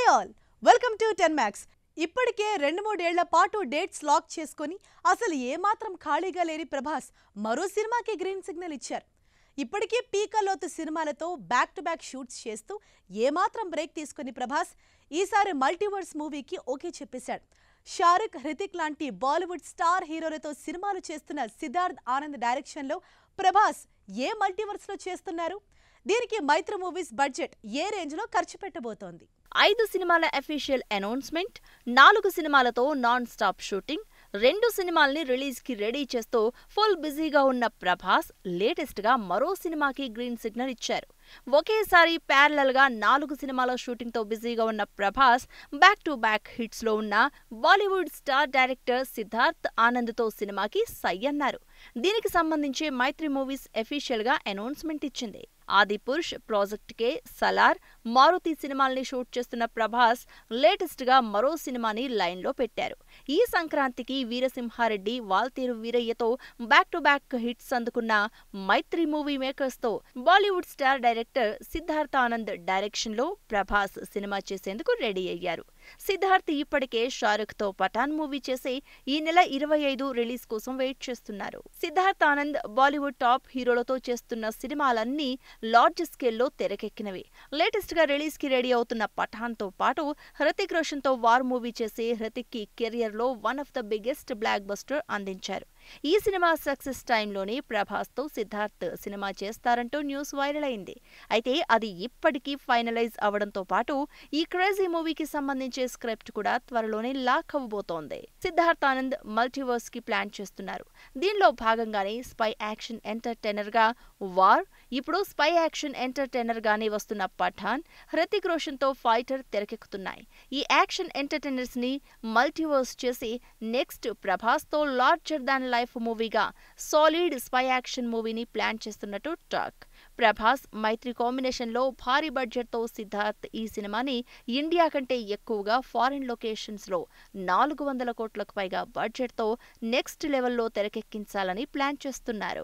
all welcome to Ten Max ఇప్పటికే రెండు మూడేళ్ల పాటు డేట్స్ లాక్ చేసుకొని అసలు ఏమాత్రం ఖాళీగా లేని ప్రభాస్ మరో సినిమాకి గ్రీన్ సిగ్నల్ ఇచ్చారు ఇప్పటికే పీకలోతు సినిమాలతో బ్యాక్ టు బ్యాక్ షూట్స్ చేస్తూ ఏమాత్రం బ్రేక్ తీసుకుని ప్రభాస్ ఈసారి మల్టీవర్స్ మూవీకి ఓకే చెప్పేశాడు షారుఖ్ హృతిక్ లాంటి బాలీవుడ్ స్టార్ హీరోలతో సినిమాలు చేస్తున్న సిద్ధార్థ్ ఆనంద్ డైరెక్షన్లో ప్రభాస్ ఏ మల్టీవర్స్లో చేస్తున్నారు దీనికి మైత్రి మూవీస్ బడ్జెట్ ఏ రేంజ్లో ఖర్చు పెట్టబోతోంది ఐదు సినిమాల అఫీషియల్ అనౌన్స్మెంట్ నాలుగు సినిమాలతో నాన్ స్టాప్ షూటింగ్ రెండు సినిమాల్ని రిలీజ్ కి రెడీ చేస్తూ ఫుల్ బిజీగా ఉన్న ప్రభాస్ లేటెస్ట్ గా మరో సినిమాకి గ్రీన్ సిగ్నల్ ఇచ్చారు ఒకేసారి ప్యారలల్ గా నాలుగు సినిమాల షూటింగ్ తో బిజీగా ఉన్న Prabhas back to back hits లో ఉన్న Bollywood star director Siddharth Anand తో సినిమాకి సై అన్నారు దీనికి సంబంధించి మైత్రి మూవీస్ అఫీషియల్ గా అనౌన్స్మెంట్ ఇచ్చింది ఆదిపురుష్ ప్రాజెక్ట్ కే సలార్ మారుతి సినిమాల్ని షూట్ చేస్తున్న ప్రభాస్ లేటెస్ట్ గా మరో సినిమాని లైన్ లో పెట్టారు ఈ సంక్రాంతికి వీరసింహారెడ్డి వాల్తేరు వీరయ్యతో బ్యాక్ టు బ్యాక్ హిట్స్ అందుకున్న మైత్రి మూవీ మేకర్స్ తో Bollywood star director Siddharth Anand direction లో ప్రభాస్ సినిమా చేసేందుకు రెడీ అయ్యారు సిద్ధార్థ్ ఇప్పటికే షారుఖ్ తో పఠాన్ మూవీ చేసి ఈ నెల ఇరవై ఐదు రిలీజ్ కోసం వెయిట్ చేస్తున్నారు సిద్ధార్థ్ ఆనంద్ బాలీవుడ్ టాప్ హీరోలతో చేస్తున్న సినిమాలన్నీ లార్జ్ స్కేల్లో తెరకెక్కినవి లేటెస్ట్ గా రిలీజ్ కి రెడీ అవుతున్న పఠాన్ తో పాటు హృతిక్ రోషన్ తో వార్ మూవీ చేసి హృతిక్ కి కెరియర్ లో one of the biggest blockbuster అందించారు ఈ సినిమా సక్సెస్ టైంలోనే ప్రభాస్ తో సిద్ధార్థ్ సినిమా చేస్తారంటూ న్యూస్ వైరల్ అయింది అయితే అది ఇప్పటికీ ఫైనలైజ్ అవడంతో పాటు ఈ క్రేజీ మూవీకి సంబంధించి స్క్రిప్ట్ కూడా త్వరలోనే లాక్ అవ్వబోతోంది సిద్ధార్థ్ ఆనంద్ మల్టీవర్స్ కి ప్లాన్ చేస్తున్నారు దీనిలో భాగంగానే స్పై యాక్షన్ ఎంటర్టైనర్ గా వార్ ఇప్పుడు స్పై యాక్షన్ ఎంటర్టైనర్ గానే వస్తున్న పఠాన్ హృతిక్ రోషన్ తో ఫైటర్ తెరకెక్కుతున్నాయి ఈ యాక్షన్ ఎంటర్టైనర్స్ ని మల్టీవర్స్ చేసి నెక్స్ట్ ప్రభాస్ తో లార్జర్ దాన్ లైఫ్ మూవీగా సాలిడ్ స్పై యాక్షన్ మూవీని ప్లాన్ చేస్తున్నట్టు టాక్ ప్రభాస్ మైత్రి కాంబినేషన్ లో భారీ బడ్జెట్ తో సిద్ధార్థ్ ఈ సినిమాని ఇండియా కంటే ఎక్కువగా ఫారిన్ లొకేషన్స్ లో నాలుగు వందల కోట్లకు పైగా బడ్జెట్ తో నెక్స్ట్ లెవెల్లో తెరకెక్కించాలని ప్లాన్ చేస్తున్నారు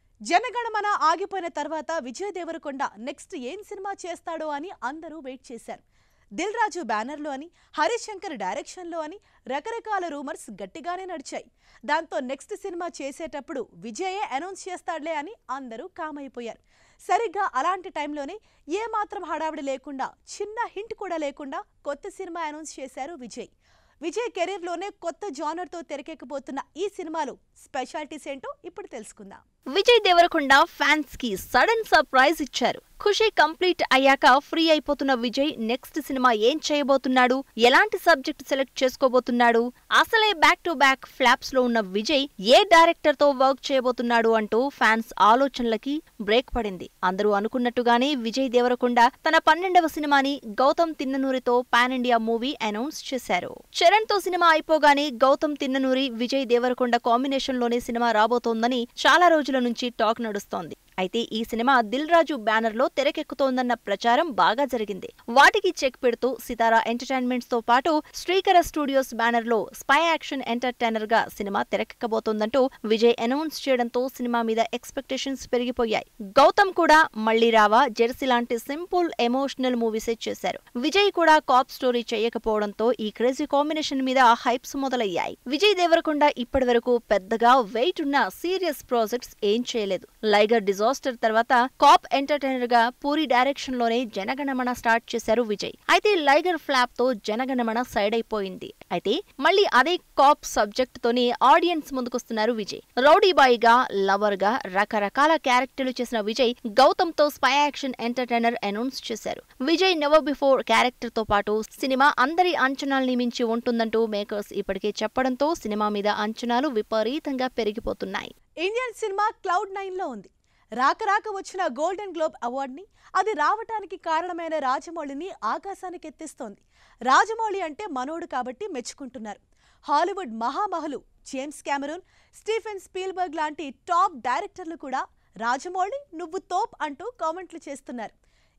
జనగణమన ఆగిపోయిన తర్వాత విజయ్ దేవరకొండ నెక్స్ట్ ఏం సినిమా చేస్తాడో అని అందరూ వెయిట్ చేశారు దిల్ రాజు బ్యానర్లో అని హరీష్ శంకర్ డైరెక్షన్లో అని రకరకాల రూమర్స్ గట్టిగానే నడిచాయి దాంతో నెక్స్ట్ సినిమా చేసేటప్పుడు విజయే అనౌన్స్ చేస్తాడులే అని అందరూ కామైపోయారు సరిగ్గా అలాంటి టైంలోనే ఏమాత్రం హడావిడి లేకుండా చిన్న హింట్ కూడా లేకుండా కొత్త సినిమా అనౌన్స్ చేశారు విజయ్ విజయ్ కెరీర్లోనే కొత్త జానర్తో తెరకెక్కబోతున్న ఈ సినిమాలు స్పెషాలిటీస్ ఏంటో ఇప్పుడు తెలుసుకుందాం విజయ్ దేవరకొండ ఫ్యాన్స్ కి సడన్ సర్ప్రైజ్ ఇచ్చారు ఖుషి కంప్లీట్ అయ్యాక ఫ్రీ అయిపోతున్న విజయ్ నెక్స్ట్ సినిమా ఏం చేయబోతున్నాడు ఎలాంటి సబ్జెక్ట్ సెలెక్ట్ చేసుకోబోతున్నాడు అసలే బ్యాక్ టు బ్యాక్ ఫ్లాప్స్ లో ఉన్న విజయ్ ఏ డైరెక్టర్ తో వర్క్ చేయబోతున్నాడు అంటూ ఫ్యాన్స్ ఆలోచనలకి బ్రేక్ పడింది అందరూ అనుకున్నట్టుగానే విజయ్ దేవరకొండ తన పన్నెండవ సినిమాని గౌతమ్ తిన్ననూరితో పాన్ ఇండియా మూవీ అనౌన్స్ చేశారు చరణ్ తో సినిమా అయిపోగానే గౌతమ్ తిన్ననూరి విజయ్ దేవరకొండ కాంబినేషన్ లోనే సినిమా రాబోతోందని చాలా రోజుల నుంచి టాక్ నడుస్తోంది అయితే ఈ సినిమా దిల్ రాజు బ్యానర్ లో తెరకెక్కుతోందన్న ప్రచారం బాగా జరిగింది వాటికి చెక్ పెడుతూ సితారా ఎంటర్టైన్మెంట్స్ తో పాటు శ్రీకర స్టూడియోస్ బ్యానర్ లో స్పై యాక్షన్ ఎంటర్టైనర్ గా సినిమా తెరకెక్కబోతోందంటూ విజయ్ అనౌన్స్ చేయడంతో సినిమా మీద ఎక్స్పెక్టేషన్స్ పెరిగిపోయాయి గౌతమ్ కూడా మళ్ళీ రావా జెర్సీ లాంటి సింపుల్ ఎమోషనల్ మూవీసే చేశారు విజయ్ కూడా కాప్ స్టోరీ చేయకపోవడంతో ఈ క్రేజీ కాంబినేషన్ మీద హైప్స్ మొదలయ్యాయి విజయ్ దేవరకొండ ఇప్పటి వరకు పెద్దగా వెయిట్ ఉన్న సీరియస్ ప్రాజెక్ట్స్ ఏం చేయలేదు లైగర్ డిజాస్టర్ తర్వాత కాప్ ఎంటర్టైనర్ గా పూరి డైరెక్షన్ లోనే జనగణమన స్టార్ట్ చేశారు విజయ్ అయితే లైగర్ ఫ్లాప్ తో జనగణమన సైడ్ అయిపోయింది అయితే మళ్ళీ అదే కాప్ సబ్జెక్ట్ తోనే ఆడియన్స్ ముందుకొస్తున్నారు విజయ్ రౌడీ బాయ్ గా లవర్ గా రకరకాల క్యారెక్టర్లు చేసిన విజయ్ గౌతమ్ తో స్పై యాక్షన్ ఎంటర్టైనర్ అనౌన్స్ చేశారు విజయ్ నెవర్ బిఫోర్ క్యారెక్టర్ తో పాటు సినిమా అందరి అంచనాల్ని మించి ఉంటుందంటూ మేకర్స్ ఇప్పటికే చెప్పడంతో సినిమా మీద అంచనాలు విపరీతంగా పెరిగిపోతున్నాయి ఇండియన్ సినిమా క్లౌడ్ నైన్లో ఉంది రాక రాక వచ్చిన గోల్డెన్ గ్లోబ్ అవార్డుని అది రావటానికి కారణమైన రాజమౌళిని ఆకాశానికి ఎత్తిస్తోంది రాజమౌళి అంటే మనోడు కాబట్టి మెచ్చుకుంటున్నారు హాలీవుడ్ మహామహులు జేమ్స్ కెమెరూన్ స్టీఫెన్ స్పీల్బర్గ్ లాంటి టాప్ డైరెక్టర్లు కూడా రాజమౌళి నువ్వు తోప్ అంటూ కామెంట్లు చేస్తున్నారు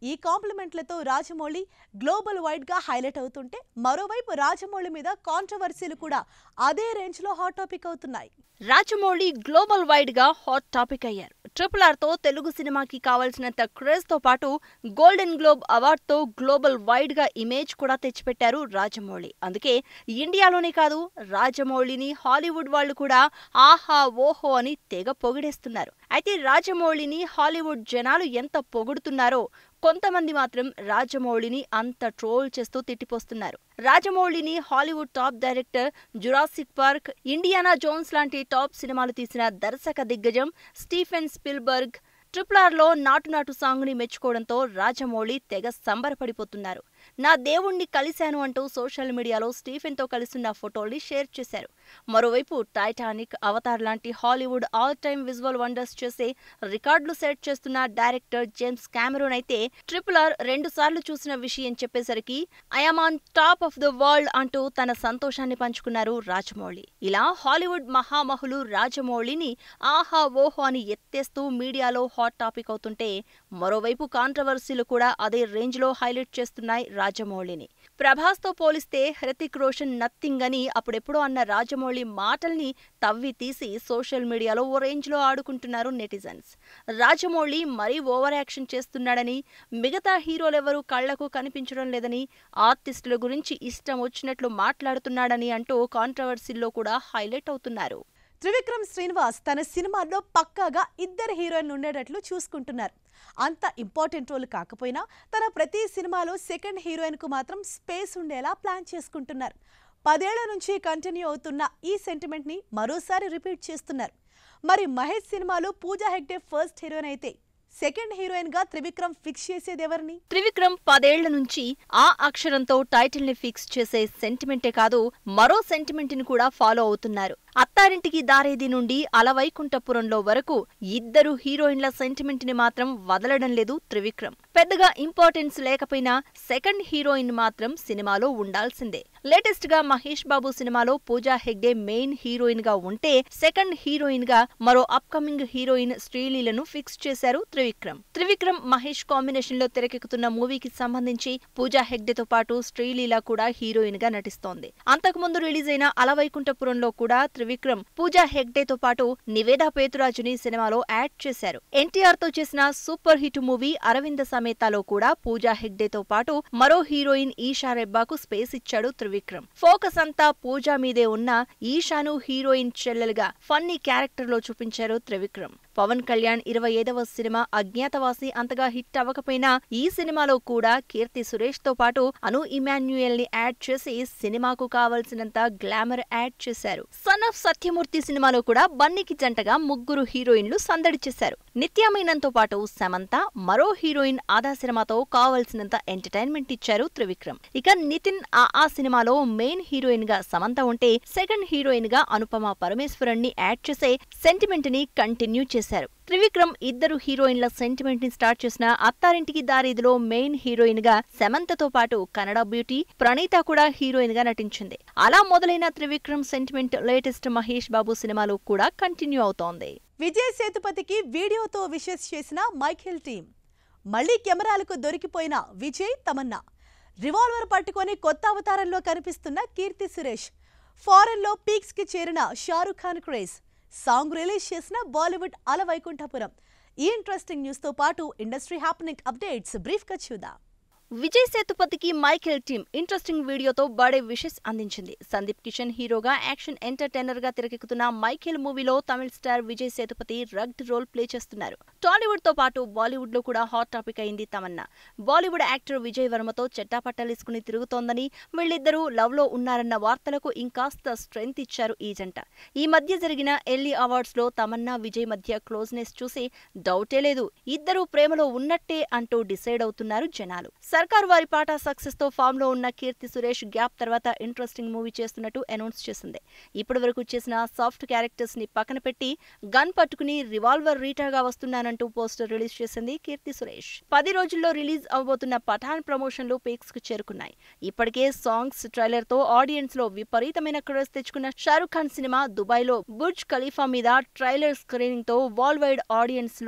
ఈ కాంప్లిమెంట్లతో రాజమౌళి గ్లోబల్ వైడ్ గా హైలైట్ అవుతుంటే మరోవైపు రాజమౌళి మీద కాంట్రవర్సీలు కూడా అదే రేంజ్ లో హాట్ టాపిక్ అవుతున్నాయి రాజమౌళి గ్లోబల్ వైడ్ గా హాట్ టాపిక్ అయ్యారు ట్రిపుల్ ఆర్ తో తెలుగు సినిమాకి కావాల్సినంత క్రేజ్ తో పాటు గోల్డెన్ గ్లోబ్ అవార్డ్ తో గ్లోబల్ వైడ్ గా ఇమేజ్ కూడా తెచ్చిపెట్టారు రాజమౌళి అందుకే ఇండియాలోనే కాదు రాజమౌళిని హాలీవుడ్ వాళ్ళు కూడా ఆహా ఓహో అని తెగ పొగిడేస్తున్నారు అయితే రాజమౌళిని హాలీవుడ్ జనాలు ఎంత పొగుడుతున్నారో కొంతమంది మాత్రం రాజమౌళిని అంత ట్రోల్ చేస్తూ తిట్టిపోస్తున్నారు రాజమౌళిని Hollywood top director Jurassic Park Indiana Jones లాంటి టాప్ సినిమాలు తీసిన దర్శక దిగ్గజం స్టీఫెన్ స్పిల్బర్గ్ ట్రిపుల్ ఆర్లో నాటు నాటు సాంగ్ని మెచ్చుకోవడంతో రాజమౌళి తెగ సంబరపడిపోతున్నారు నా దేవుణ్ణి కలిశాను అంటూ సోషల్ మీడియాలో స్టీఫెన్తో కలిసిన ఫోటోల్ని షేర్ చేశారు మరోవైపు టైటానిక్ అవతార్ లాంటి Hollywood all time visual wonders చేసే రికార్డులు సెట్ చేస్తున్న డైరెక్టర్ జేమ్స్ కెమెరూన్ అయితే ట్రిపుల్ ఆర్ రెండు సార్లు చూసిన విషయం చెప్పేసరికి I'm on top of the world అంటూ తన సంతోషాన్ని పంచుకున్నారు రాజమౌళి ఇలా హాలీవుడ్ మహామహులు రాజమౌళిని ఆహా ఓహో అని ఎత్తేస్తూ మీడియాలో హాట్ టాపిక్ అవుతుంటే మరోవైపు కాంట్రవర్సీలు కూడా అదే రేంజ్ లో హైలైట్ చేస్తున్నాయి రాజమౌళిని ప్రభాస్తో పోలిస్తే హృతిక్ రోషన్ నథింగ్ అని అప్పుడెప్పుడో అన్న రాజమౌళి మాటల్ని తవ్వి తీసి సోషల్ మీడియాలో ఓ రేంజ్ లో ఆడుకుంటున్నారు నెటిజన్స్ రాజమౌళి మరీ ఓవర్ యాక్షన్ చేస్తున్నాడని మిగతా హీరోలెవరూ కళ్లకు కనిపించడం లేదని ఆర్టిస్టుల గురించి ఇష్టం వచ్చినట్లు మాట్లాడుతున్నాడని అంటూ కాంట్రవర్సీల్లో కూడా హైలైట్ అవుతున్నారు త్రివిక్రమ్ శ్రీనివాస్ తన సినిమాల్లో పక్కాగా ఇద్దరు హీరోయిన్ ఉండేటట్లు చూసుకుంటున్నారు అంత ఇంపార్టెంట్ రోల్ కాకపోయినా తన ప్రతి సినిమాలో సెకండ్ హీరోయిన్ కు మాత్రం స్పేస్ ఉండేలా ప్లాన్ చేసుకుంటున్నారు పదేళ్ల నుంచి కంటిన్యూ అవుతున్న ఈ సెంటిమెంట్ ని మరోసారి రిపీట్ చేస్తున్నారు మరి మహేష్ సినిమాలో పూజా హెగ్డే ఫస్ట్ హీరోయిన్ అయితే సెకండ్ హీరోయిన్ గా త్రివిక్రమ్ ఫిక్స్ చేసేదెవరిని త్రివిక్రమ్ పదేళ్ల నుంచి ఆ అక్షరంతో టైటిల్ ని ఫిక్స్ చేసే సెంటిమెంటే కాదు మరో సెంటిమెంట్ ని కూడా ఫాలో అవుతున్నారు అత్తారింటికి దారేది నుండి అలవైకుంఠపురంలో వరకు ఇద్దరు హీరోయిన్ల సెంటిమెంట్ ని మాత్రం వదలడం లేదు త్రివిక్రమ్ పెద్దగా ఇంపార్టెన్స్ లేకపోయినా సెకండ్ హీరోయిన్ మాత్రం సినిమాలో ఉండాల్సిందే లేటెస్ట్ గా మహేష్ బాబు సినిమాలో పూజా హెగ్డే మెయిన్ హీరోయిన్ గా ఉంటే సెకండ్ హీరోయిన్ గా మరో అప్కమింగ్ హీరోయిన్ శ్రీలీలను ఫిక్స్ చేశారు త్రివిక్రమ్ త్రివిక్రమ్ మహేష్ కాంబినేషన్ లో తెరకెక్కుతున్న మూవీకి సంబంధించి పూజా హెగ్డేతో పాటు శ్రీలీల కూడా హీరోయిన్ గా నటిస్తోంది అంతకుముందు రిలీజ్ అయిన అలవైకుంఠపురంలో కూడా త్రివిక్రమ్ పూజా హెగ్డేతో పాటు నివేదా పేతురాజుని సినిమాలో యాడ్ చేశారు ఎన్టీఆర్ తో చేసిన సూపర్ హిట్ మూవీ అరవింద సమేతాలో కూడా పూజా హెగ్డేతో పాటు మరో హీరోయిన్ ఈషా రెబ్బాకు స్పేస్ ఇచ్చాడు త్రివిక్రమ్ ఫోకస్ అంతా పూజా మీదే ఉన్న ఈషాను హీరోయిన్ చెల్లెలుగా ఫన్నీ క్యారెక్టర్ లో చూపించారు త్రివిక్రమ్ పవన్ కళ్యాణ్ ఇరవై ఐదవ సినిమా అజ్ఞాతవాసి అంతగా హిట్ అవ్వకపోయినా ఈ సినిమాలో కూడా కీర్తి సురేష్ తో పాటు అను ఇమాన్యుయల్ ని యాడ్ చేసి సినిమాకు కావలసినంత గ్లామర్ యాడ్ చేశారు సన్ ఆఫ్ సత్యమూర్తి సినిమాలో కూడా బన్నీకి జంటగా ముగ్గురు హీరోయిన్లు సందడి చేశారు నిత్యామీనంతో పాటు సమంత మరో హీరోయిన్ ఆదా సినిమాతో కావలసినంత ఎంటర్టైన్మెంట్ ఇచ్చారు త్రివిక్రమ్ ఇక నితిన్ ఆ ఆ సినిమాలో మెయిన్ హీరోయిన్ గా సమంత ఉంటే సెకండ్ హీరోయిన్ గా అనుపమ పరమేశ్వరన్ ని యాడ్ చేసే సెంటిమెంట్ ని కంటిన్యూ చేశారు త్రివిక్రమ్ ఇద్దరు హీరోయిన్ల సెంటిమెంట్ ని స్టార్ట్ చేసిన అత్తారింటికి దారిదిలో మెయిన్ హీరోయిన్ గా సమంతతో పాటు కన్నడ బ్యూటీ ప్రణీత కూడా హీరోయిన్ గా నటించింది అలా మొదలైన త్రివిక్రమ్ సెంటిమెంట్ లేటెస్ట్ మహేష్ బాబు సినిమాలో కూడా కంటిన్యూ అవుతోంది విజయ్ సేతుపతికి వీడియోతో విషెస్ చేసిన మైఖేల్ టీం మళ్ళీ కెమెరాలకు దొరికిపోయిన విజయ్ తమన్నా రివాల్వర్ పట్టుకొని కొత్త అవతారంలో కనిపిస్తున్న కీర్తి సురేష్ ఫారెన్లో పీక్స్కి చేరిన Shahrukh Khan craze song release చేసిన బాలీవుడ్ అలవైకుంఠపురం ఈ ఇంట్రెస్టింగ్ న్యూస్తో పాటు ఇండస్ట్రీ హ్యాపెనింగ్ అప్డేట్స్ బ్రీఫ్గా చూద్దాం విజయ్ సేతుపతికి మైఖేల్ టీమ్ ఇంట్రెస్టింగ్ వీడియోతో బర్త్డే విషెస్ అందించింది సందీప్ కిషన్ హీరోగా యాక్షన్ ఎంటర్టైనర్ గా తెరకెక్కుతున్న మైఖేల్ మూవీలో తమిళ star Vijay Sethupathi rugged role play చేస్తున్నారు టాలీవుడ్ తో పాటు బాలీవుడ్ లో కూడా హాట్ టాపిక్ అయింది తమన్నా బాలీవుడ్ యాక్టర్ విజయ్ వర్మతో చెట్టాపట్టాలేసుకుని తిరుగుతోందని వీళ్ళిద్దరూ లవ్ లో ఉన్నారన్న వార్తలకు ఇంకాస్త స్ట్రెంగ్త్ ఇచ్చారు ఈ జంట ఈ మధ్య జరిగిన ఎల్లీ అవార్డ్స్ లో తమన్నా విజయ్ మధ్య క్లోజ్నెస్ చూసి డౌటే లేదు ఇద్దరూ ప్రేమలో ఉన్నట్టే అంటూ డిసైడ్ అవుతున్నారు జనాలు సర్కార్ వారి పాట సక్సెస్ తో ఫామ్ లో ఉన్న కీర్తి సురేష్ గ్యాప్ తర్వాత ఇంట్రెస్టింగ్ మూవీ చేస్తున్నట్టు అనౌన్స్ చేసింది ఇప్పటి వరకు చేసిన సాఫ్ట్ క్యారెక్టర్స్ ని పక్కన పెట్టి గన్ పట్టుకుని రివాల్వర్ రీటాగా వస్తున్నానంటూ పోస్టర్ రిలీజ్ చేసింది కీర్తి సురేష్ పది రోజుల్లో రిలీజ్ అవబోతున్న పఠాన్ ప్రమోషన్లు పీక్స్ కు చేరుకున్నాయి ఇప్పటికే సాంగ్స్ ట్రైలర్ తో ఆడియన్స్ లో విపరీతమైన క్రేజ్ తెచ్చుకున్న షారుఖ్ ఖాన్ సినిమా దుబాయ్ లో బుర్జ్ ఖలీఫా మీద ట్రైలర్ స్క్రీనింగ్ తో వరల్డ్ వైడ్ ఆడియన్స్ లో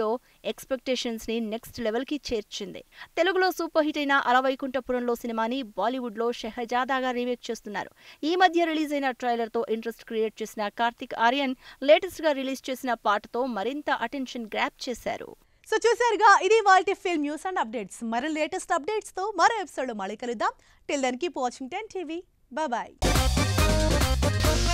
ఎక్స్పెక్టేషన్స్ ని నెక్స్ట్ లెవెల్ కి చేర్చింది తెలుగులో సూపర్ హిట్ అయిన అలవైకుంఠపురంలో సినిమాని బాలీవుడ్ లో షెహజాదాగా రీమేక్ చేస్తున్నారు ఈ మధ్య రిలీజ్ అయిన ట్రైలర్ తో ఇంట్రెస్ట్ క్రియేట్ చేసిన కార్తిక్ ఆర్యన్ లేటెస్ట్ గా రిలీజ్ చేసిన పాటతో మరింత అటెన్షన్ గ్రాప్ చేశారు సో చూసారుగా ఇది వాళ్ళ ఫిల్మ్ న్యూస్ అండ్ అప్డేట్స్ మరి లేటెస్ట్ అప్డేట్స్ తో మరో ఎపిసోడ్ మళ్ళీ కలుద్దాం till then keep watching Ten TV bye